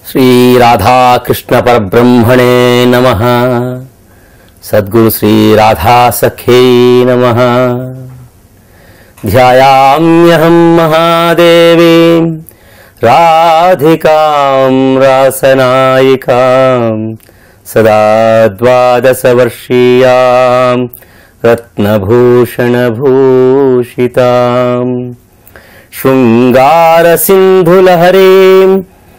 శ్రీ రాధాకృష్ణ పరబ్రహ్మణే నమ సద్గురు శ్రీ రాధాసఖ్యై నమ ధ్యాయామ్యహం మహాదేవీం రాధికాం రాసనాయికాం సదా ద్వాదశవర్షీయాం రత్నభూషణభూషితాం శృంగారసింధులహరీం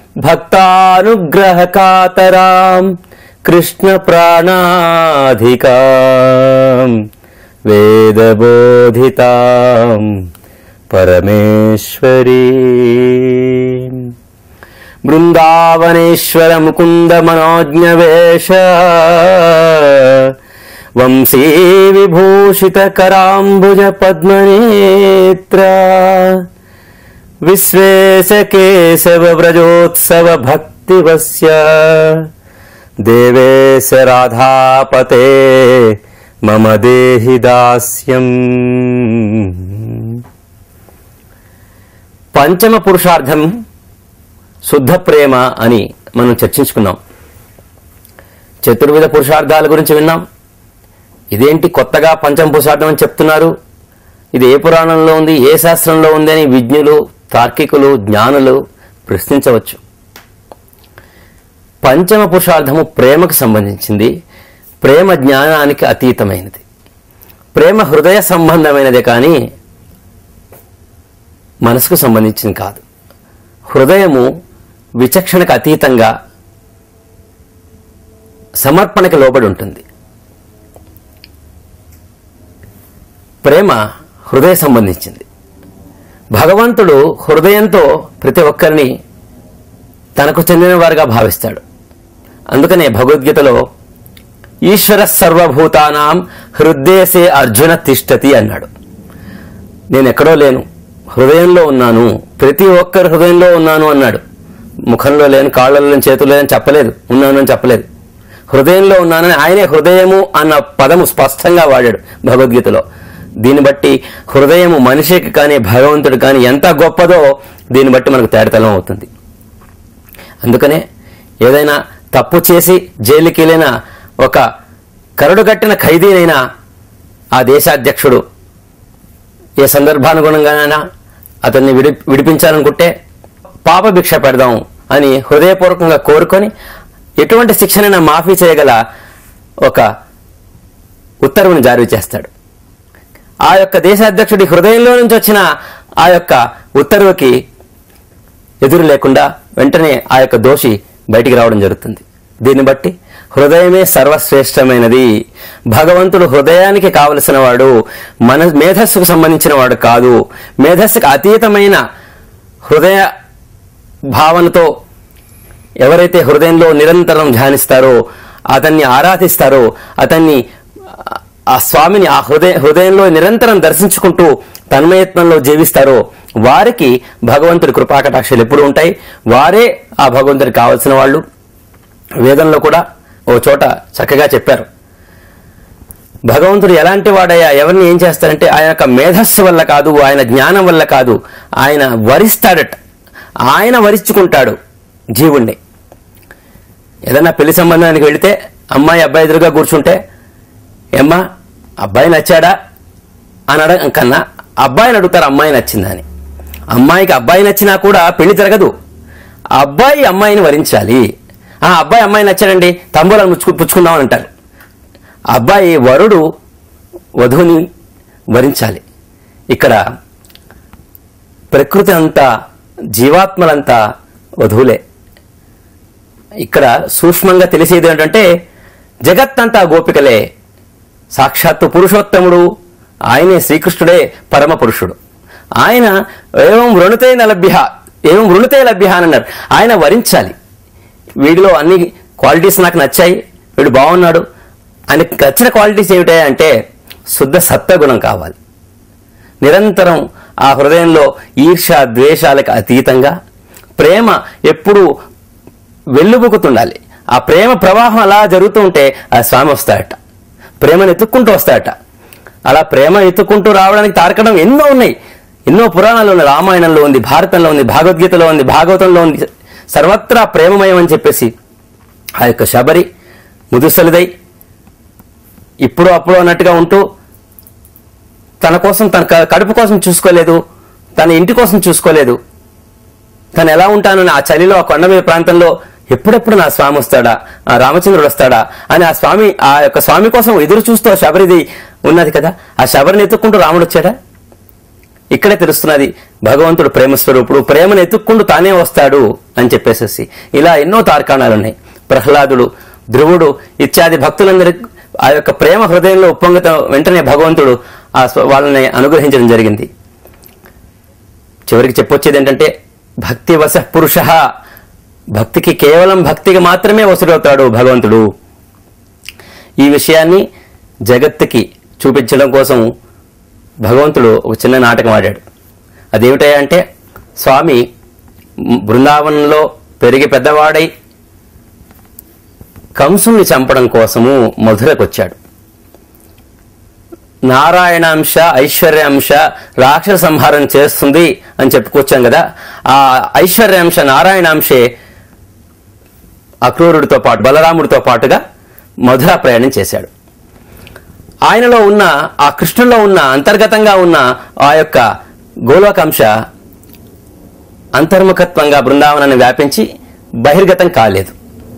భక్తానుగ్రహకాతరాం కృష్ణప్రాణాధికాం వేదబోధితాం పరమేశ్వరీ బృందావనేశ్వర ముకుంద మనోజ్ఞవేష వంశీ విభూషిత కరాంబుజ పద్మనేత్ర విశ్వేశ కేశవ వ్రజోత్సవ భక్తివస్య దేవేశ రాధాపతే మమ దేహి దాస్యం పంచమ పురుషార్థం శుద్ధ ప్రేమ అని మనం చర్చించుకున్నాం చతుర్విధ పురుషార్థాల గురించి విన్నాం ఇదేంటి కొత్తగా పంచమ పురుషార్థం అని చెప్తున్నారు ఇది ఏ పురాణంలో ఉంది ఏ శాస్త్రంలో ఉంది అని విజ్ఞులు తార్కికులు జ్ఞానులు ప్రశ్నించవచ్చు పంచమ పురుషార్థము ప్రేమకు సంబంధించింది ప్రేమ జ్ఞానానికి అతీతమైనది ప్రేమ హృదయ సంబంధమైనదే కానీ మనసుకు సంబంధించింది కాదు హృదయము విచక్షణకు అతీతంగా సమర్పణకి లోబడి ఉంటుంది ప్రేమ హృదయ సంబంధించింది భగవంతుడు హృదయంతో ప్రతి ఒక్కరిని తనకు చెందిన వారుగా భావిస్తాడు అందుకనే భగవద్గీతలో ఈశ్వర సర్వభూతానాం హృదయసే అర్జున తిష్టతి అన్నాడు నేను ఎక్కడో లేను హృదయంలో ఉన్నాను ప్రతి ఒక్కరి హృదయంలో ఉన్నాను అన్నాడు ముఖంలో లేను కాళ్ళలో లేని చేతుల్లో లేని చెప్పలేదు ఉన్నాను అని చెప్పలేదు హృదయంలో ఉన్నానని ఆయనే హృదయము అన్న పదము స్పష్టంగా వాడాడు భగవద్గీతలో దీన్ని బట్టి హృదయము మనిషికి కానీ భగవంతుడు కానీ ఎంత గొప్పదో దీన్ని బట్టి మనకు తేడతలం అవుతుంది అందుకనే ఏదైనా తప్పు చేసి జైలుకి వెళ్ళిన ఒక కరడు కట్టిన ఖైదీనైనా ఆ దేశాధ్యక్షుడు ఏ సందర్భానుగుణంగానైనా అతన్ని విడి విడిపించాలనుకుంటే పాప భిక్ష పెడదాం అని హృదయపూర్వకంగా కోరుకొని ఎటువంటి శిక్షనైనా మాఫీ చేయగల ఒక ఉత్తర్వుని జారీ చేస్తాడు ఆ యొక్క దేశాధ్యక్షుడి హృదయంలో నుంచి వచ్చిన ఆ యొక్క ఉత్తర్వుకి ఎదురు లేకుండా వెంటనే ఆ యొక్క దోషి బయటికి రావడం జరుగుతుంది దీన్ని బట్టి హృదయమే సర్వశ్రేష్టమైనది భగవంతుడు హృదయానికి కావలసిన వాడు మన మేధస్సుకు సంబంధించిన వాడు కాదు మేధస్సుకు అతీతమైన హృదయ భావనతో ఎవరైతే హృదయంలో నిరంతరం ధ్యానిస్తారో అతన్ని ఆరాధిస్తారో అతన్ని ఆ స్వామిని ఆ హృదయ హృదయంలో నిరంతరం దర్శించుకుంటూ తన్మయత్నంలో జీవిస్తారో వారికి భగవంతుడి కృపాకటాక్షలు ఎప్పుడు ఉంటాయి వారే ఆ భగవంతుడికి కావలసిన వాళ్ళు వేదంలో కూడా ఓ చోట చక్కగా చెప్పారు భగవంతుడు ఎలాంటి వాడయ్యా ఎవరిని ఏం చేస్తారంటే ఆయన యొక్క మేధస్సు వల్ల కాదు ఆయన జ్ఞానం వల్ల కాదు ఆయన వరిస్తాడట ఆయన వరించుకుంటాడు జీవుణ్ణి ఏదన్నా పెళ్లి సంబంధానికి వెళితే అమ్మాయి అబ్బాయి ఎదురుగా కూర్చుంటే ఏమ్మా అబ్బాయి నచ్చాడా అని అడగ కన్నా అబ్బాయిని అడుగుతారు అమ్మాయి నచ్చిందా అని అమ్మాయికి అబ్బాయి నచ్చినా కూడా పెళ్లి జరగదు ఆ అబ్బాయి అమ్మాయిని వరించాలి ఆ అబ్బాయి అమ్మాయి నచ్చాడండి తంబూలను ముచ్చుకు పుచ్చుకుందామని అంటారు అబ్బాయి వరుడు వధువుని వరించాలి ఇక్కడ ప్రకృతి అంతా జీవాత్మలంతా వధువులే ఇక్కడ సూక్ష్మంగా తెలిసేది ఏంటంటే జగత్తంతా గోపికలే సాక్షాత్తు పురుషోత్తముడు ఆయనే శ్రీకృష్ణుడే పరమ పురుషుడు ఆయన ఏవం వృణుతే లభ్య ఏవం వృణుతే లభ్య అని అన్నారు ఆయన వరించాలి వీడిలో అన్ని క్వాలిటీస్ నాకు నచ్చాయి వీడు బాగున్నాడు ఆయనకి నచ్చిన క్వాలిటీస్ ఏమిటాయి అంటే శుద్ధ సత్వగుణం కావాలి నిరంతరం ఆ హృదయంలో ఈర్ష ద్వేషాలకు అతీతంగా ప్రేమ ఎప్పుడూ వెల్లుబుకుతుండాలి ఆ ప్రేమ ప్రవాహం అలా జరుగుతూ ఉంటే ఆ స్వామి వస్తాడట ప్రేమను ఎత్తుక్కుంటూ వస్తాడట అలా ప్రేమ ఎత్తుక్కుంటూ రావడానికి తారకడం ఎన్నో ఉన్నాయి ఎన్నో పురాణాలు ఉన్నాయి రామాయణంలో ఉంది భారతంలో ఉంది భగవద్గీతలో ఉంది భాగవతంలో ఉంది సర్వత్రా ప్రేమమయం అని చెప్పేసి ఆ యొక్క శబరి ముదుసలిదై ఇప్పుడు అప్పుడు అన్నట్టుగా ఉంటూ తన కోసం తన క- కడుపు కోసం చూసుకోలేదు తన ఇంటి కోసం చూసుకోలేదు తను ఎలా ఉంటానని ఆ చలిలో ఆ కొండ మీద ప్రాంతంలో ఎప్పుడెప్పుడు నా స్వామి వస్తాడా ఆ రామచంద్రుడు వస్తాడా అని ఆ స్వామి ఆ యొక్క స్వామి కోసం ఎదురు చూస్తూ ఆ శబరిది ఉన్నది కదా ఆ శబరిని ఎత్తుక్కుంటూ రాముడు వచ్చాడా ఇక్కడే తెలుస్తున్నది భగవంతుడు ప్రేమ స్వరూపుడు ప్రేమను ఎత్తుక్కుంటూ తానే వస్తాడు అని చెప్పేసేసి ఇలా ఎన్నో తార్కాణాలు ఉన్నాయి ప్రహ్లాదుడు ధ్రువుడు ఇత్యాది భక్తులందరి ఆ యొక్క ప్రేమ హృదయంలో ఉప్పొంగత వెంటనే భగవంతుడు ఆ స్వ- వాళ్ళని అనుగ్రహించడం జరిగింది చివరికి చెప్పొచ్చేది ఏంటంటే భక్తి వశ పురుష భక్తికి కేవలం భక్తికి మాత్రమే వసుడవుతాడు భగవంతుడు ఈ విషయాన్ని జగత్తుకి చూపించడం కోసం భగవంతుడు ఒక చిన్న నాటకం ఆడాడు అదేమిటయ్యా అంటే స్వామి బృందావనంలో పెరిగి పెద్దవాడై కంసుని చంపడం కోసము మధురకు వచ్చాడు నారాయణాంశ ఐశ్వర్యాంశ రాక్షస సంహారం చేస్తుంది అని చెప్పుకొచ్చాం కదా ఆ ఐశ్వర్యాంశ నారాయణాంశే అక్రూరుడితో పాటు బలరాముడితో పాటుగా మధుర ప్రయాణం చేశాడు ఆయనలో ఉన్న ఆ కృష్ణుల్లో ఉన్న అంతర్గతంగా ఉన్న ఆ యొక్క గోలోకాంశ అంతర్ముఖత్వంగా బృందావనాన్ని వ్యాపించి బహిర్గతం కాలేదు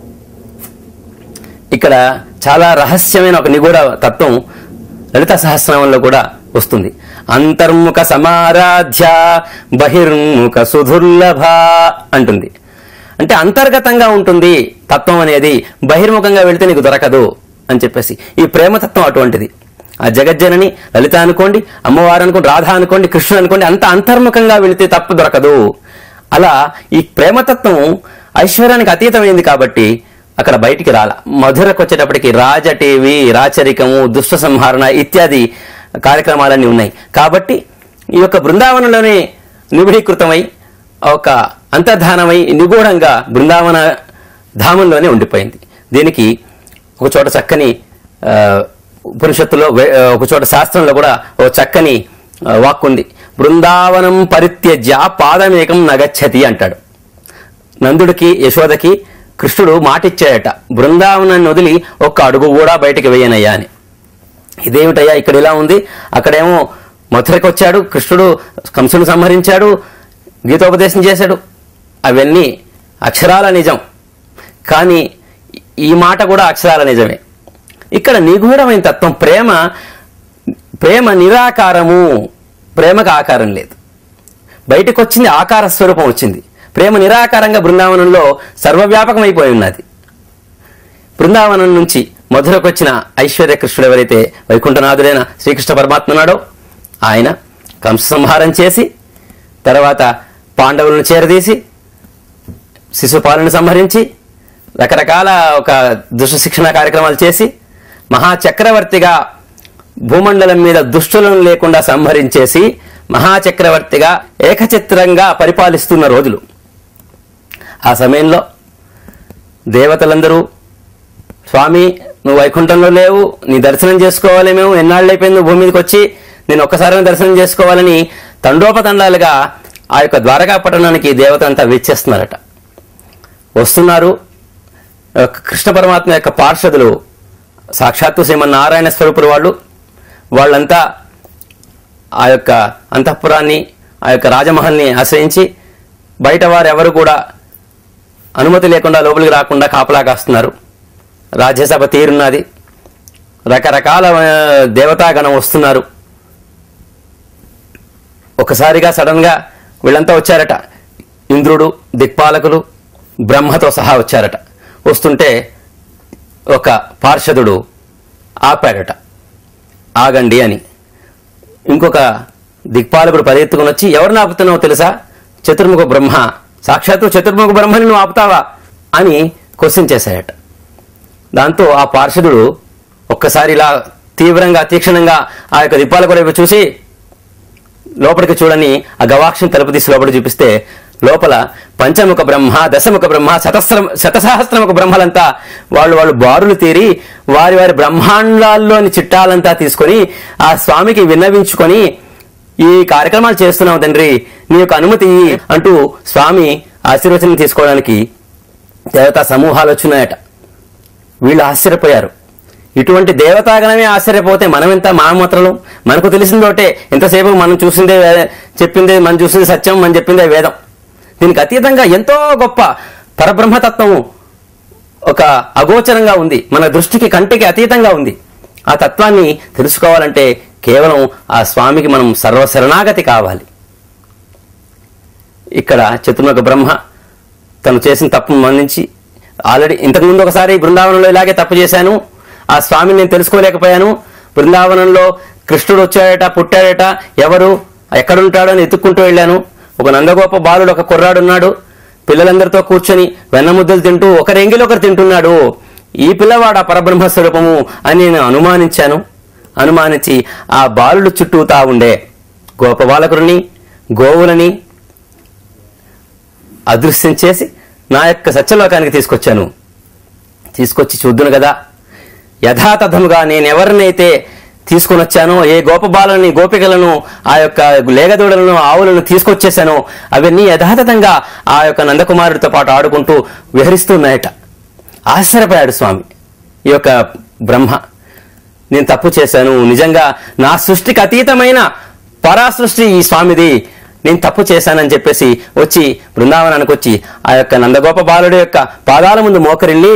ఇక్కడ చాలా రహస్యమైన ఒక నిగూఢ తత్వం లలిత సహస్రనామంలో కూడా వస్తుంది అంతర్ముఖ సమారాధ్య బహిర్ముఖ సుదుర్లభ అంటుంది అంటే అంతర్గతంగా ఉంటుంది తత్వం అనేది బహిర్ముఖంగా వెళితే నీకు దొరకదు అని చెప్పేసి ఈ ప్రేమతత్వం అటువంటిది ఆ జగజ్జనని లలిత అనుకోండి అమ్మవారు అనుకోండి రాధ అనుకోండి కృష్ణుడు అనుకోండి అంత అంతర్ముఖంగా వెళితే తప్ప దొరకదు అలా ఈ ప్రేమతత్వం ఐశ్వర్యానికి అతీతమైంది కాబట్టి అక్కడ బయటికి రాల మధురకు వచ్చేటప్పటికి రాజ టీవీ రాచరికము దుష్ట సంహరణ ఇత్యాది కార్యక్రమాలన్నీ ఉన్నాయి కాబట్టి ఈ యొక్క బృందావనంలోనే నిబిడీకృతమై ఒక అంతర్ధానమై నిగూఢంగా బృందావన ధామంలోనే ఉండిపోయింది దీనికి ఒక చోట చక్కని ఆ, ఉపనిషత్తులో వే- ఆ, ఒక చోట శాస్త్రంలో కూడా ఒక చక్కని ఆ, వాక్కు ఉంది బృందావనం పరిత్యజ్య పాదమేకం నగచ్చతి అంటాడు నందుడికి యశోదకి కృష్ణుడు మాటిచ్చాడట బృందావనాన్ని వదిలి ఒక్క అడుగు కూడా బయటికి వేయనయ్యా అని ఇదేమిటయ్యా ఇక్కడ ఇలా ఉంది అక్కడేమో మథురకు వచ్చాడు కృష్ణుడు కంసును సంహరించాడు గీతోపదేశం చేశాడు అవన్నీ అక్షరాల నిజం కానీ ఈ మాట కూడా అక్షరాల నిజమే ఇక్కడ నిగూఢమైన తత్వం ప్రేమ ప్రేమ నిరాకారము ప్రేమకు ఆకారం లేదు బయటకు వచ్చింది ఆకార స్వరూపం వచ్చింది ప్రేమ నిరాకారంగా బృందావనంలో సర్వవ్యాపకమైపోయి ఉన్నది బృందావనం నుంచి మధురకు వచ్చిన ఐశ్వర్య కృష్ణుడు ఎవరైతే వైకుంఠనాథుడైన శ్రీకృష్ణ పరమాత్మ ఉన్నాడో ఆయన కంస సంహారం చేసి తర్వాత పాండవులను చేరదీసి శిశుపాలను సంహరించి రకరకాల ఒక దుష్ట శిక్షణ కార్యక్రమాలు చేసి మహాచక్రవర్తిగా భూమండలం మీద దుష్టులను లేకుండా సంహరించేసి మహాచక్రవర్తిగా ఏకచిత్రంగా పరిపాలిస్తున్న రోజులు ఆ సమయంలో దేవతలందరూ స్వామి నువ్వు వైకుంఠంలో లేవు నీ దర్శనం చేసుకోవాలి మేము ఎన్నాళ్ళు అయిపోయింది నువ్వు భూమి మీదకి వచ్చి నేను ఒక్కసారి దర్శనం చేసుకోవాలని తండోపతండాలుగా ఆ యొక్క ద్వారకా పట్టణానికి దేవతలంతా విచ్చేస్తున్నారట వస్తున్నారు ఆ కృష్ణ పరమాత్మ యొక్క పార్షదులు సాక్షాత్తు శ్రీమన్నారాయణ స్వరూపులు వాళ్ళు వాళ్ళంతా ఆ యొక్క అంతఃపురాన్ని ఆ యొక్క రాజమహల్ని ఆశ్రయించి బయట వారు ఎవరు కూడా అనుమతి లేకుండా లోపలికి రాకుండా కాపలా కాస్తున్నారు రాజ్యసభ తీరున్నది రకరకాల ఆ, దేవతాగణం వస్తున్నారు ఒకసారిగా సడన్ గా వీళ్ళంతా వచ్చారట ఇంద్రుడు దిక్పాలకులు బ్రహ్మతో సహా వచ్చారట వస్తుంటే ఒక పార్షదుడు ఆపాడట ఆగండి అని ఇంకొక దిక్పాలకుడు పరిగెత్తుకుని వచ్చి ఎవరిని ఆపుతున్నావో తెలుసా చతుర్ముఖ బ్రహ్మ సాక్షాత్తు చతుర్ముఖ బ్రహ్మని నువ్వు ఆపుతావా అని క్వశ్చన్ చేశాయట దాంతో ఆ పార్షదుడు ఒక్కసారి ఇలా తీవ్రంగా తీక్షణంగా ఆ యొక్క దిక్పాలకుడు వైపు చూసి లోపలికి చూడని ఆ గవాక్షం తలుపు తీసి లోపల చూపిస్తే లోపల పంచముఖ బ్రహ్మ దశముఖ బ్రహ్మ శతస్ర శతసహస్రముఖ బ్రహ్మలంతా వాళ్ళు వాళ్ళు బారులు తీరి వారి వారి బ్రహ్మాండాల్లోని చిట్టాలంతా తీసుకొని ఆ స్వామికి విన్నవించుకొని ఈ కార్యక్రమాలు చేస్తున్నావు తండ్రి నీ యొక్క అనుమతి ఇయ్యి అంటూ స్వామి ఆశీర్వచనం తీసుకోవడానికి దేవతా సమూహాలు వచ్చినాయట వీళ్ళు ఆశ్చర్యపోయారు ఇటువంటి దేవతాగణమే ఆశ్చర్యపోతే మనం ఎంత మామూత్రలు మనకు తెలిసిందోటే ఎంతసేపు మనం చూసిందే వే- చెప్పిందే మనం చూసింది సత్యం మనం చెప్పిందే వేదం దీనికి అతీతంగా ఎంతో గొప్ప పరబ్రహ్మతత్వము ఒక అగోచరంగా ఉంది మన దృష్టికి కంటికి అతీతంగా ఉంది ఆ తత్వాన్ని తెలుసుకోవాలంటే కేవలం ఆ స్వామికి మనం సర్వశరణాగతి కావాలి ఇక్కడ చతుర్ముఖ బ్రహ్మ తను చేసిన తప్పు మన్నించి ఆల్రెడీ ఇంతకుముందు ఒకసారి బృందావనంలో ఇలాగే తప్పు చేశాను ఆ స్వామిని నేను తెలుసుకోలేకపోయాను బృందావనంలో కృష్ణుడు వచ్చాడట పుట్టాడట ఎవరు ఎక్కడుంటాడో అని ఎత్తుక్కుంటూ వెళ్ళాను ఒక నందగోప బాలుడు ఒక కుర్రాడున్నాడు పిల్లలందరితో కూర్చొని వెన్నముద్దలు తింటూ ఒకరి ఎంగిలి ఒకరు తింటున్నాడు ఈ పిల్లవాడు ఆ పరబ్రహ్మ స్వరూపము అని నేను అనుమానించాను అనుమానించి ఆ బాలుడు చుట్టూతా ఉండే గోపబాలకుడిని గోవులని అదృశ్యం చేసి నా యొక్క సత్యలోకానికి తీసుకొచ్చాను తీసుకొచ్చి చూద్దును కదా యథాతథముగా నేను ఎవరినైతే తీసుకొని వచ్చానో ఏ గోపబాలని గోపికలను ఆ యొక్క లేగదూడలను ఆవులను తీసుకొచ్చేసానో అవన్నీ యథాతథంగా ఆ యొక్క నందకుమారుడితో పాటు ఆడుకుంటూ విహరిస్తున్నాయట ఆశ్చర్యపోయాడు స్వామి ఈ యొక్క బ్రహ్మ నేను తప్పు చేశాను నిజంగా నా సృష్టికి అతీతమైన పరా సృష్టి ఈ స్వామిది నేను తప్పు చేశానని చెప్పేసి వచ్చి బృందావనానికి వచ్చి ఆ యొక్క నందగోప బాలుడి యొక్క పాదాల ముందు మోకరిల్లి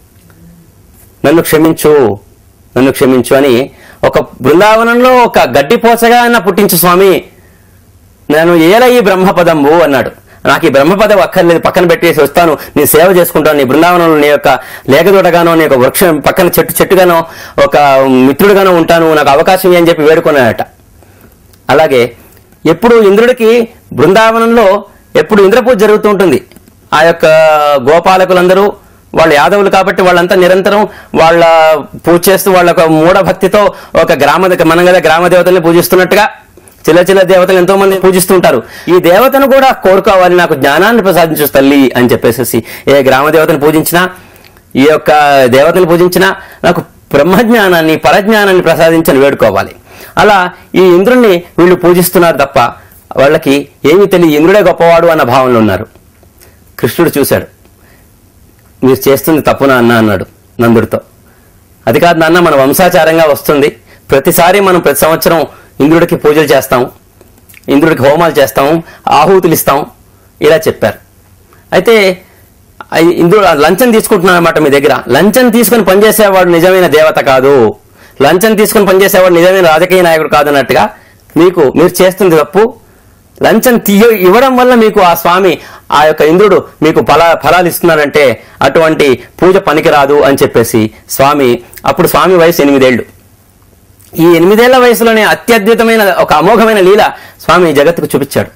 నన్ను క్షమించు నన్ను క్షమించు అని ఒక బృందావనంలో ఒక గడ్డి పోచగా అయినా పుట్టించు స్వామి నేను ఏల ఈ బ్రహ్మపదంబు అన్నాడు నాకు ఈ బ్రహ్మపదం అక్కర్లేదు పక్కన పెట్టేసి వస్తాను నీ సేవ చేసుకుంటాను నీ బృందావనంలో నీ యొక్క లేఖదోటగానో నీ యొక్క వృక్షం పక్కన చెట్టు చెట్టుగానో ఒక మిత్రుడుగానో ఉంటాను నాకు అవకాశం ఇయ్యి అని చెప్పి వేడుకున్నాడట అలాగే ఎప్పుడు ఇంద్రుడికి బృందావనంలో ఎప్పుడు ఇంద్రపూజ జరుగుతూ ఉంటుంది ఆ యొక్క గోపాలకులందరూ వాళ్ళ యాదవులు కాబట్టి వాళ్ళంతా నిరంతరం వాళ్ళ పూజ చేస్తూ వాళ్ళ ఒక మూఢ భక్తితో ఒక గ్రామ మనం కదా గ్రామ దేవతల్ని పూజిస్తున్నట్టుగా చిల్ల చిల్ల దేవతలు ఎంతో మంది పూజిస్తుంటారు ఈ దేవతను కూడా కోరుకోవాలి నాకు జ్ఞానాన్ని ప్రసాదించు తల్లి అని చెప్పేసి ఏ గ్రామ దేవతను పూజించినా ఈ యొక్క దేవతను పూజించినా నాకు బ్రహ్మజ్ఞానాన్ని పరజ్ఞానాన్ని ప్రసాదించని వేడుకోవాలి అలా ఈ ఇంద్రుణ్ణి వీళ్ళు పూజిస్తున్నారు తప్ప వాళ్ళకి ఏమీ తెలియదు ఇంద్రుడే గొప్పవాడు అన్న భావనలో ఉన్నారు కృష్ణుడు చూశాడు మీరు చేస్తుంది తప్పునా అన్న అన్నాడు నందుడితో అది కాదు నాన్న మన వంశాచారంగా వస్తుంది ప్రతిసారి మనం ప్రతి సంవత్సరం ఇంద్రుడికి పూజలు చేస్తాం ఇంద్రుడికి హోమాలు చేస్తాం ఆహుతులు ఇస్తాం ఇలా చెప్పారు అయితే ఆ ఇంద్రుడు ఆ లంచం తీసుకుంటున్నాడు అనమాట మీ దగ్గర లంచం తీసుకుని పనిచేసేవాడు నిజమైన దేవత కాదు లంచం తీసుకుని పనిచేసేవాడు నిజమైన రాజకీయ నాయకుడు కాదు అన్నట్టుగా మీకు మీరు చేస్తుంది తప్పు లంచం తీయ ఇవ్వడం వల్ల మీకు ఆ స్వామి ఆ యొక్క ఇంద్రుడు మీకు ఫల ఫలాలు ఇస్తున్నాడంటే అటువంటి పూజ పనికిరాదు అని చెప్పేసి స్వామి అప్పుడు స్వామి వయసు ఎనిమిదేళ్లు ఈ ఎనిమిదేళ్ల వయసులోనే అత్యద్భుతమైన ఒక అమోఘమైన లీల స్వామి జగత్తుకు చూపించాడు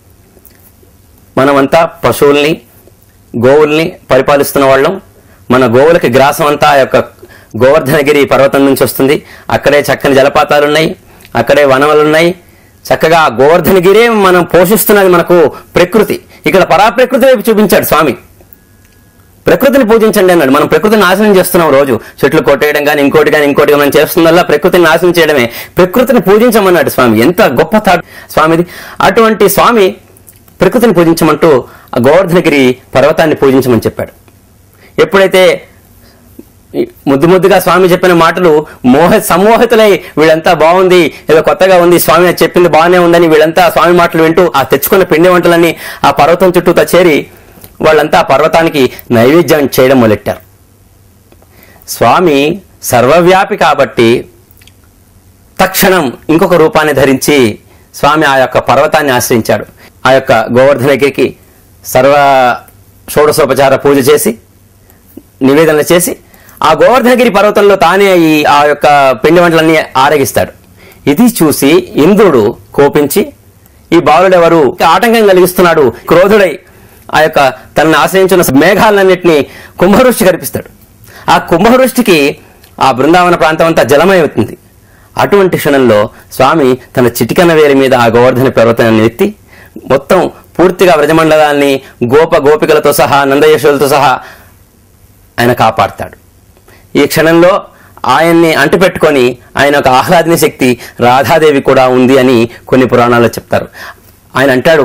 మనమంతా పశువుల్ని గోవుల్ని పరిపాలిస్తున్న వాళ్ళం మన గోవులకి గ్రాసం అంతా ఆ యొక్క గోవర్ధనగిరి పర్వతం నుంచి వస్తుంది అక్కడే చక్కని జలపాతాలు ఉన్నాయి అక్కడే వనములు ఉన్నాయి చక్కగా ఆ గోవర్ధనగిరే మనం పోషిస్తున్నది మనకు ప్రకృతి ఇక్కడ పరాప్రకృతి వైపు చూపించాడు స్వామి ప్రకృతిని పూజించండి అన్నాడు మనం ప్రకృతిని నాశనం చేస్తున్నాం రోజు చెట్లు కొట్టేయడం కానీ ఇంకోటి కానీ ఇంకోటి మనం చేస్తుందల్లా ప్రకృతిని నాశనం చేయడమే ప్రకృతిని పూజించమన్నాడు స్వామి ఎంత గొప్ప థాట్ స్వామిది అటువంటి స్వామి ప్రకృతిని పూజించమంటూ ఆ గోవర్ధనగిరి పర్వతాన్ని పూజించమని చెప్పాడు ఎప్పుడైతే ఈ ముద్దు ముద్దుగా స్వామి చెప్పిన మాటలు మోహ సమ్మోహితులై వీళ్ళంతా బాగుంది ఏదో కొత్తగా ఉంది స్వామి అది చెప్పింది బాగానే ఉందని వీళ్ళంతా ఆ స్వామి మాటలు వింటూ ఆ తెచ్చుకున్న పిండి వంటలన్నీ ఆ పర్వతం చుట్టూతా చేరి వాళ్ళంతా ఆ పర్వతానికి నైవేద్యం చేయడం మొదలెట్టారు స్వామి సర్వవ్యాపి కాబట్టి తక్షణం ఇంకొక రూపాన్ని ధరించి స్వామి ఆ యొక్క పర్వతాన్ని ఆశ్రయించాడు ఆ యొక్క గోవర్ధనగిరికి సర్వ షోడశోపచార పూజ చేసి నివేదనలు చేసి ఆ గోవర్ధనగిరి పర్వతంలో తానే ఈ ఆ యొక్క పిండి వంటలన్నీ ఆరగిస్తాడు ఇది చూసి ఇంద్రుడు కోపించి ఈ బాలుడెవరు ఆటంకం కలిగిస్తున్నాడు క్రోధుడై ఆ యొక్క తనని ఆశ్రయించిన మేఘాలన్నింటినీ కుంభవృష్టి కల్పిస్తాడు ఆ కుంభవృష్టికి ఆ బృందావన ప్రాంతం అంతా జలమవుతుంది అటువంటి క్షణంలో స్వామి తన చిటికన వేలి మీద ఆ గోవర్ధన పర్వతాన్ని ఎత్తి మొత్తం పూర్తిగా వ్రజమండలాన్ని గోప గోపికలతో సహా నందయశులతో సహా ఆయన కాపాడతాడు ఈ క్షణంలో ఆయన్ని అంటుపెట్టుకొని ఆయన ఒక ఆహ్లాదిని శక్తి రాధాదేవి కూడా ఉంది అని కొన్ని పురాణాల్లో చెప్తారు ఆయన అంటాడు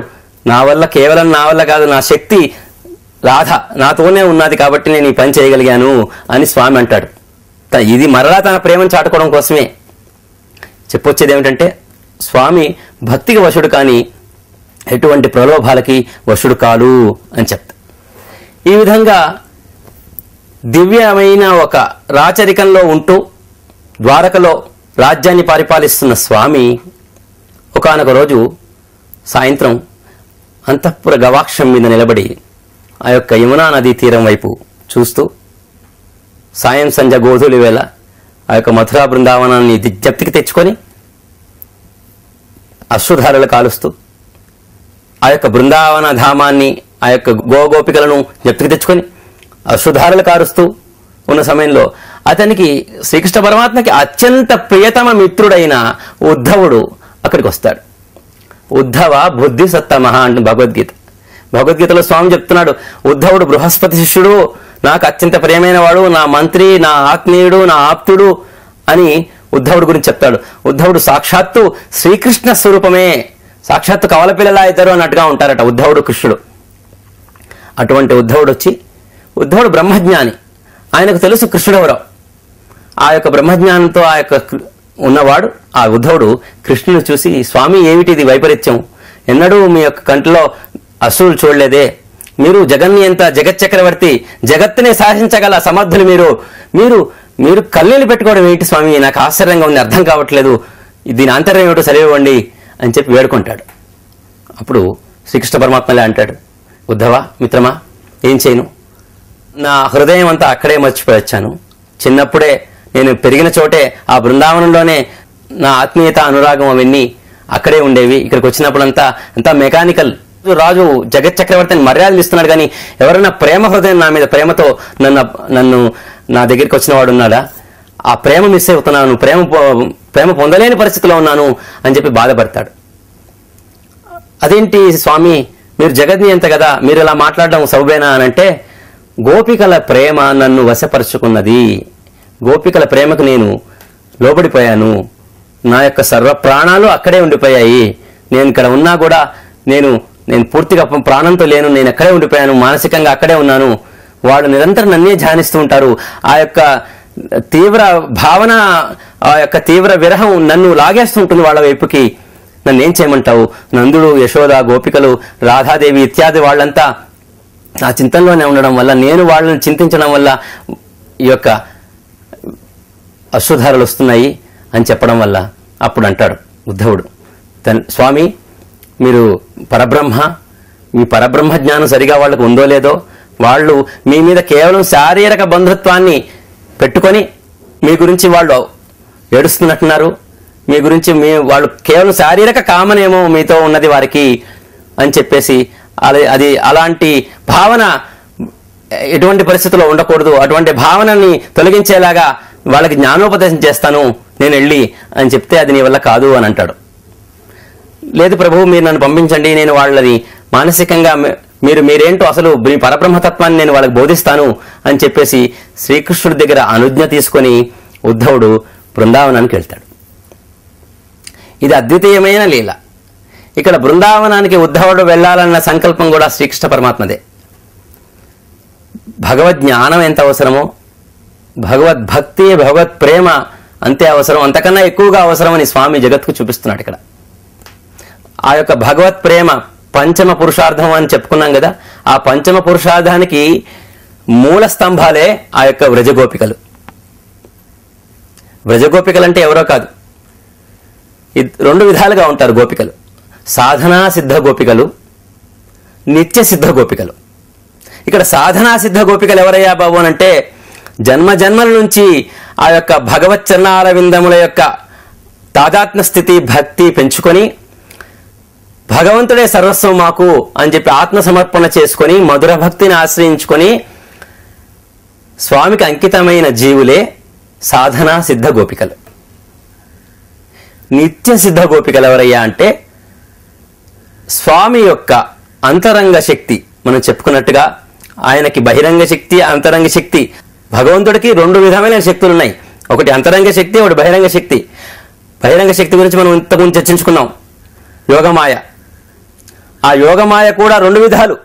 నా వల్ల కేవలం నా వల్ల కాదు నా శక్తి రాధ నాతోనే ఉన్నది కాబట్టి నేను ఈ పని చేయగలిగాను అని స్వామి అంటాడు త- ఇది మరలా తన ప్రేమను చాటుకోవడం కోసమే చెప్పొచ్చేది ఏమిటంటే స్వామి భక్తికి వశుడు కానీ ఎటువంటి ప్రలోభాలకి వశుడు కాదు అని చెప్తా ఈ విధంగా దివ్యమైన ఒక రాచరికంలో ఉంటూ ద్వారకలో రాజ్యాన్ని పరిపాలిస్తున్న స్వామి ఒకానొక రోజు సాయంత్రం అంతఃపుర గవాక్షం మీద నిలబడి ఆ యొక్క యమునా నదీ తీరం వైపు చూస్తూ సాయం సంధ్య గోధులి వేళ ఆ యొక్క మథురా బృందావనాన్ని ది- జప్తికి తెచ్చుకొని అశ్రుధారలు కాలుస్తూ ఆ యొక్క బృందావన ధామాన్ని ఆ యొక్క గోగోపికలను జప్తికి తెచ్చుకొని అశ్రుధారలు కారుస్తూ ఉన్న సమయంలో అతనికి శ్రీకృష్ణ పరమాత్మకి అత్యంత ప్రియతమ మిత్రుడైన ఉద్ధవుడు అక్కడికి వస్తాడు ఉద్ధవ బుద్ధి సత్తమహ అంటు భగవద్గీత భగవద్గీతలో స్వామి చెప్తున్నాడు ఉద్ధవుడు బృహస్పతి శిష్యుడు నాకు అత్యంత ప్రియమైన వాడు నా మంత్రి నా ఆత్మీయుడు నా ఆప్తుడు అని ఉద్ధవుడు గురించి చెప్తాడు ఉద్ధవుడు సాక్షాత్తు శ్రీకృష్ణ స్వరూపమే సాక్షాత్తు కవలపిల్లలా అవుతారు అన్నట్టుగా ఉంటారట ఉద్ధవుడు కృష్ణుడు అటువంటి ఉద్ధవుడు వచ్చి ఉద్ధవుడు బ్రహ్మజ్ఞాని ఆయనకు తెలుసు కృష్ణుడెవరో ఆ యొక్క బ్రహ్మజ్ఞానంతో ఆ యొక్క కృ- ఉన్నవాడు ఆ ఉద్ధవుడు కృష్ణుని చూసి స్వామి ఏమిటిది వైపరీత్యం ఎన్నడూ మీ యొక్క కంటిలో అసూలు చూడలేదే మీరు జగన్నియంత జగత్ చక్రవర్తి జగత్తునే శాసించగల సమర్థులు మీరు మీరు మీరు కన్నీళ్ళు పెట్టుకోవడం ఏంటి స్వామి నాకు ఆశ్చర్యంగా ఉంది అర్థం కావట్లేదు దీని ఆంతర్యం ఏమిటో సరివ్వండి అని చెప్పి వేడుకుంటాడు అప్పుడు శ్రీకృష్ణ పరమాత్మలే అంటాడు ఉద్ధవా మిత్రమా ఏం చేయను నా హృదయం అంతా అక్కడే మర్చిపోయి వచ్చాను చిన్నప్పుడే నేను పెరిగిన చోటే ఆ బృందావనంలోనే నా ఆత్మీయత అనురాగం అవన్నీ అక్కడే ఉండేవి ఇక్కడికి వచ్చినప్పుడంతా అంతా మెకానికల్ రాజు జగత్ చక్రవర్తిని మర్యాదలు ఇస్తున్నాడు కానీ ఎవరైనా ప్రేమ హృదయం నా మీద ప్రేమతో నన్ను నన్ను నా దగ్గరికి వచ్చిన వాడు ఉన్నాడా ఆ ప్రేమ మిస్ అవుతున్నాను ప్రేమ పొ- ప్రేమ పొందలేని పరిస్థితిలో ఉన్నాను అని చెప్పి బాధపడతాడు అదేంటి స్వామి మీరు జగద్నియంత కదా మీరు ఇలా మాట్లాడడం సౌబేనా అని అంటే గోపికల ప్రేమ నన్ను వశపరుచుకున్నది గోపికల ప్రేమకు నేను లోబడిపోయాను నా యొక్క సర్వ ప్రాణాలు అక్కడే ఉండిపోయాయి నేను ఇక్కడ ఉన్నా కూడా నేను నేను పూర్తిగా ప్రాణంతో లేను నేను అక్కడే ఉండిపోయాను మానసికంగా అక్కడే ఉన్నాను వాళ్ళు నిరంతరం నన్నే ధ్యానిస్తూ ఉంటారు ఆ యొక్క తీవ్ర భావన ఆ యొక్క తీవ్ర విరహం నన్ను లాగేస్తుంటుంది వాళ్ళ వైపుకి నన్ను ఏం చేయమంటావు నందుడు యశోద గోపికలు రాధాదేవి ఇత్యాది వాళ్ళంతా నా చింతనలోనే ఉండడం వల్ల నేను వాళ్ళని చింతించడం వల్ల ఈ యొక్క అశ్రుధారలు వస్తున్నాయి అని చెప్పడం వల్ల అప్పుడు అంటాడు ఉద్ధవుడు తన్ స్వామి మీరు పరబ్రహ్మ మీ పరబ్రహ్మ జ్ఞానం సరిగా వాళ్ళకు ఉందో లేదో వాళ్ళు మీ మీద కేవలం శారీరక బంధుత్వాన్ని పెట్టుకొని మీ గురించి వాళ్ళు ఏడుస్తున్నట్టున్నారు మీ గురించి మీ వాళ్ళు కేవలం శారీరక కామనేమో మీతో ఉన్నది వారికి అని చెప్పేసి అది అది అలాంటి భావన ఎటువంటి పరిస్థితుల్లో ఉండకూడదు అటువంటి భావనని తొలగించేలాగా వాళ్ళకి జ్ఞానోపదేశం చేస్తాను నేను వెళ్ళి అని చెప్తే అది నీ వల్ల కాదు అని అంటాడు లేదు ప్రభు మీరు నన్ను పంపించండి నేను వాళ్ళని మానసికంగా మీ- మీరు మీరేంటో అసలు మీ పరబ్రహ్మతత్వాన్ని నేను వాళ్ళకి బోధిస్తాను అని చెప్పేసి శ్రీకృష్ణుడి దగ్గర అనుజ్ఞ తీసుకొని ఉద్ధవుడు బృందావనానికి వెళ్తాడు ఇది అద్వితీయమైన లీల ఇక్కడ బృందావనానికి ఉద్ధవుడు వెళ్ళాలన్న సంకల్పం కూడా శ్రీకృష్ణ పరమాత్మదే భగవద్ జ్ఞానం ఎంత అవసరమో భగవద్భక్తి భగవత్ ప్రేమ అంతే అవసరం అంతకన్నా ఎక్కువగా అవసరమని స్వామి జగత్కు చూపిస్తున్నాడు ఇక్కడ ఆ యొక్క భగవత్ ప్రేమ పంచమ పురుషార్థం అని చెప్పుకున్నాం కదా ఆ పంచమ పురుషార్థానికి మూల స్తంభాలే ఆ యొక్క వ్రజగోపికలు వ్రజగోపికలు అంటే ఎవరో కాదు ఇద్- రెండు విధాలుగా ఉంటారు గోపికలు సాధనా సిద్ధ గోపికలు నిత్య సిద్ధ గోపికలు ఇక్కడ సాధనా సిద్ధ గోపికలు ఎవరయ్యా బాబు అని అంటే జన్మ జన్మల నుంచి ఆ యొక్క భగవత్ చరణాల విందముల యొక్క తాదాత్మ్య స్థితి భక్తి పెంచుకొని భగవంతుడే సర్వస్వం మాకు అని చెప్పి ఆత్మ సమర్పణ చేసుకొని మధుర భక్తిని ఆశ్రయించుకొని స్వామికి అంకితమైన జీవులే సాధనా సిద్ధ గోపికలు నిత్య సిద్ధ గోపికలు ఎవరయ్యా అంటే స్వామి యొక్క అంతరంగ శక్తి మనం చెప్పుకున్నట్టుగా ఆయనకి బహిరంగ శక్తి అంతరంగ శక్తి భగవంతుడికి రెండు విధమైన శక్తులు ఉన్నాయి ఒకటి అంతరంగ శక్తి ఒకటి బహిరంగ శక్తి బహిరంగ శక్తి గురించి మనం ఇంతకుముందు చర్చించుకున్నాం యోగమాయ ఆ యోగమాయ కూడా రెండు విధాలు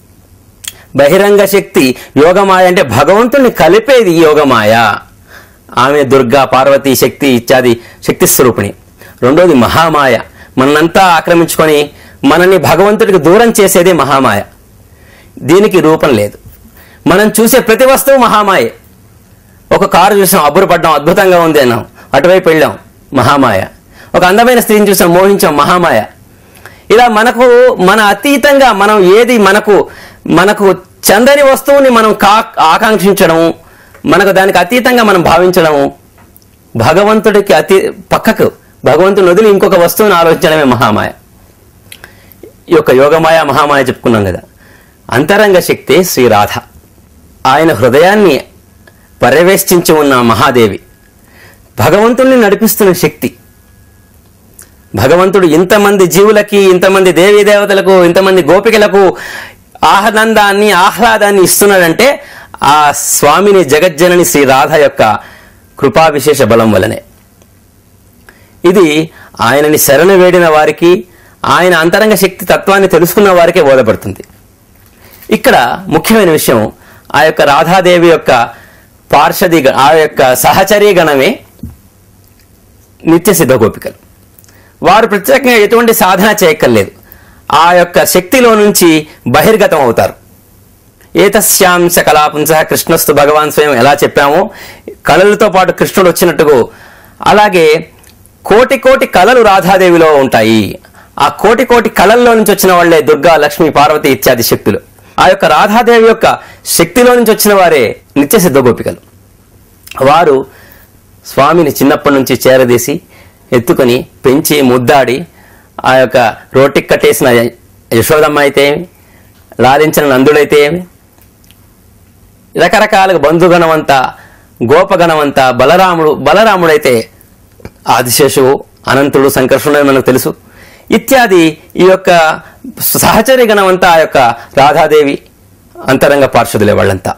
బహిరంగ శక్తి యోగమాయ అంటే భగవంతుని కలిపేది ఈ యోగమాయ ఆమె దుర్గా పార్వతీ శక్తి ఇత్యాది శక్తి స్వరూపిణి రెండోది మహామాయ మనంతా ఆక్రమించుకొని మనల్ని భగవంతుడికి దూరం చేసేదే మహామాయ దీనికి రూపం లేదు మనం చూసే ప్రతి వస్తువు మహామాయే ఒక కారు చూసాం అబ్బురపడ్డాం అద్భుతంగా ఉంది అన్నాం అటువైపు వెళ్ళాం మహామాయ ఒక అందమైన స్త్రీని చూసాం మోహించాం మహామాయ ఇలా మనకు మన అతీతంగా మనం ఏది మనకు మనకు చందని వస్తువుని మనం కా ఆకాంక్షించడం మనకు దానికి అతీతంగా మనం భావించడము భగవంతుడికి అతి పక్కకు భగవంతుని వదిలి ఇంకొక వస్తువుని ఆలోచించడమే మహామాయ ఈ యొక్క యోగమాయ మహామాయ చెప్పుకున్నాం కదా అంతరంగ శక్తి శ్రీరాధ ఆయన హృదయాన్ని పర్యవేష్టించి ఉన్న మహాదేవి భగవంతుణ్ణి నడిపిస్తున్న శక్తి భగవంతుడు ఇంతమంది జీవులకి ఇంతమంది దేవీ దేవతలకు ఇంతమంది గోపికలకు ఆనందాన్ని ఆహ్లాదాన్ని ఇస్తున్నాడంటే ఆ స్వామిని జగజ్జనని శ్రీ రాధ యొక్క కృపా విశేష బలం వలనే ఇది ఆయనని శరణు వేడిన వారికి ఆయన అంతరంగ శక్తి తత్వాన్ని తెలుసుకున్న వారికే బోధపడుతుంది ఇక్కడ ముఖ్యమైన విషయం ఆ యొక్క రాధాదేవి యొక్క పార్షది గ- ఆ యొక్క సహచరీ గణమే నిత్య సిద్ధ గోపికలు వారు ప్రత్యేకంగా ఎటువంటి సాధన చేయక్కర్లేదు ఆ యొక్క శక్తిలో నుంచి బహిర్గతం అవుతారు ఏతస్యాంశ కళాపుంస కృష్ణస్తు భగవాన్ స్వయం ఎలా చెప్పామో కళలతో పాటు కృష్ణుడు వచ్చినట్టుగా అలాగే కోటి కోటి కళలు రాధాదేవిలో ఉంటాయి ఆ కోటి కోటి కళల్లో నుంచి వచ్చిన వాళ్ళే దుర్గా లక్ష్మి పార్వతి ఇత్యాది శక్తులు ఆ యొక్క రాధాదేవి యొక్క శక్తిలో నుంచి వచ్చిన వారే నిత్య సిద్ధ గోపికలు వారు స్వామిని చిన్నప్పటి నుంచి చేరదీసి ఎత్తుకొని పెంచి ముద్దాడి ఆ యొక్క రోటికి కట్టేసిన యశోదమ్మ అయితే ఏమి లాలించిన నందుడైతే ఏమి రకరకాలుగా బంధుగణమంతా గోపగణమంతా బలరాముడు బలరాముడైతే ఆదిశేషువు అనంతుడు సంకర్షణుడు అని మనకు తెలుసు ఇత్యాది ఈ యొక్క సహచర్య గణమంతా ఆ యొక్క రాధాదేవి అంతరంగ పార్షదులే వాళ్ళంతా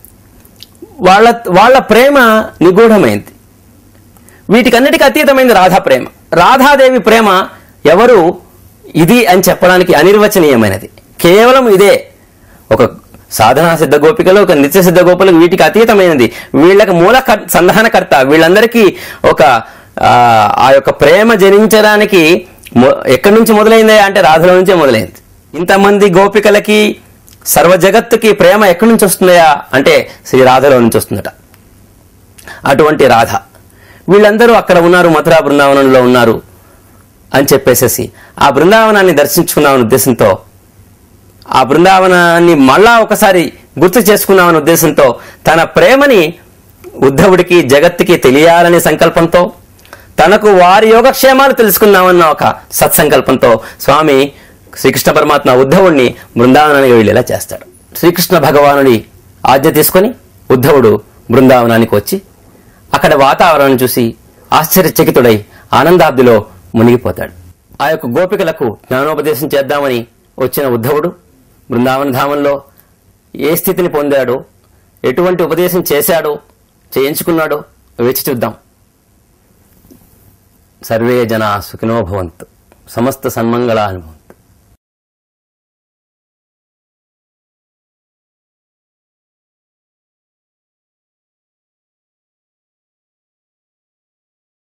వాళ్ళ వాళ్ళ ప్రేమ నిగూఢమైంది వీటికన్నిటికీ అతీతమైంది రాధా ప్రేమ రాధాదేవి ప్రేమ ఎవరు ఇది అని చెప్పడానికి అనిర్వచనీయమైనది కేవలం ఇదే ఒక సాధనా సిద్ధ గోపికలు ఒక నిత్య సిద్ధ గోపులకు వీటికి అతీతమైనది వీళ్ళకి మూల కర్- సంధానకర్త వీళ్ళందరికీ ఒక ఆ, ఆ యొక్క ప్రేమ జనించడానికి మొ- ఎక్కడి నుంచి మొదలైంది అంటే రాధలో నుంచే మొదలైంది ఇంతమంది గోపికలకి సర్వ జగత్తుకి ప్రేమ ఎక్కడి నుంచి వస్తుందయా అంటే శ్రీ రాధలో నుంచి వస్తుందట అటువంటి రాధ వీళ్ళందరూ అక్కడ ఉన్నారు మథురా బృందావనంలో ఉన్నారు అని చెప్పేసేసి ఆ బృందావనాన్ని దర్శించుకున్నామనే ఉద్దేశంతో ఆ బృందావనాన్ని మళ్ళా ఒకసారి గుర్తు చేసుకున్నామనే ఉద్దేశంతో తన ప్రేమని ఉద్ధవుడికి జగత్తుకి తెలియాలనే సంకల్పంతో తనకు వారి యోగక్షేమాలు తెలుసుకుందామన్న ఒక సత్సంకల్పంతో స్వామి శ్రీకృష్ణ పరమాత్మ ఉద్ధవుడిని బృందావనానికి వెళ్ళేలా చేస్తాడు శ్రీకృష్ణ భగవానుడి ఆజ్ఞ తీసుకొని ఉద్ధవుడు బృందావనానికి వచ్చి అక్కడ వాతావరణం చూసి ఆశ్చర్యచకితుడై ఆనందాబ్దిలో మునిగిపోతాడు ఆ యొక్క గోపికలకు జ్ఞానోపదేశం చేద్దామని వచ్చిన ఉద్ధవుడు బృందావన ధామంలో ఏ స్థితిని పొందాడో ఎటువంటి ఉపదేశం చేశాడో చేయించుకున్నాడో వేచి చూద్దాం సర్వే జనా సుఖినో భవంతు సమస్త సన్మంగళానుభవం